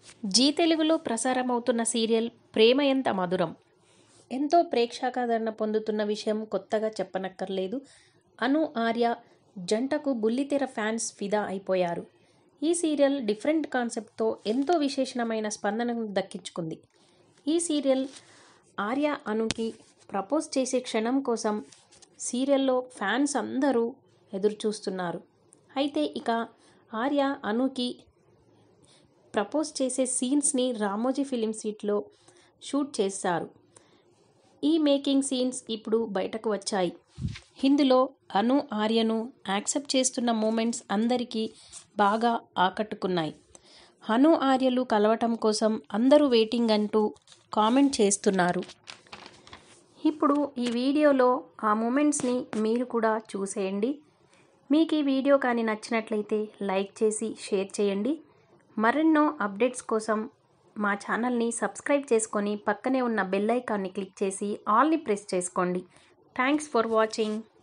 G తెలుగులో ప్రసారమవుతున్న serial ప్రేమ ఎంత మధురం ఎంతో ప్రేక్షకాదరణ పొందుతున్న విషయం కొత్తగా చెప్పనక్కర్లేదు అను ఆర్య జంటకు బుల్లితెర ఫ్యాన్స్ ఫిదా అయిపోయారు ఈ సీరియల్ డిఫరెంట్ కాన్సెప్ట్తో ఎంతో విశేషమైన స్పందనను దక్కించుకుంది ఈ సీరియల్ ఆర్య అనుకి ప్రపోజ్ చేసే క్షణం కోసం సీరియల్లో ఫ్యాన్స్ అందరూ ఎదురు చూస్తున్నారు అయితే ఇక ఆర్య అనుకి ప్రపోజ్ చేసే సీన్స్ని రామోజీ ఫిలిం సీట్లో షూట్ చేశారు ఈ మేకింగ్ సీన్స్ ఇప్పుడు బయటకు వచ్చాయి ఇందులో అను ఆర్యను యాక్సెప్ట్ చేస్తున్న మూమెంట్స్ అందరికీ బాగా ఆకట్టుకున్నాయి అను ఆర్యలు కలవటం కోసం అందరూ వెయిటింగ్ అంటూ కామెంట్ చేస్తున్నారు ఇప్పుడు ఈ వీడియోలో ఆ మూమెంట్స్ని మీరు కూడా చూసేయండి మీకు ఈ వీడియో కానీ నచ్చినట్లయితే లైక్ చేసి షేర్ చేయండి మరెన్నో అప్డేట్స్ కోసం మా ఛానల్ని సబ్స్క్రైబ్ చేసుకొని పక్కనే ఉన్న బెల్ ఐకాన్ని క్లిక్ చేసి ఆల్ని ప్రెస్ చేసుకోండి థ్యాంక్స్ ఫర్ వాచింగ్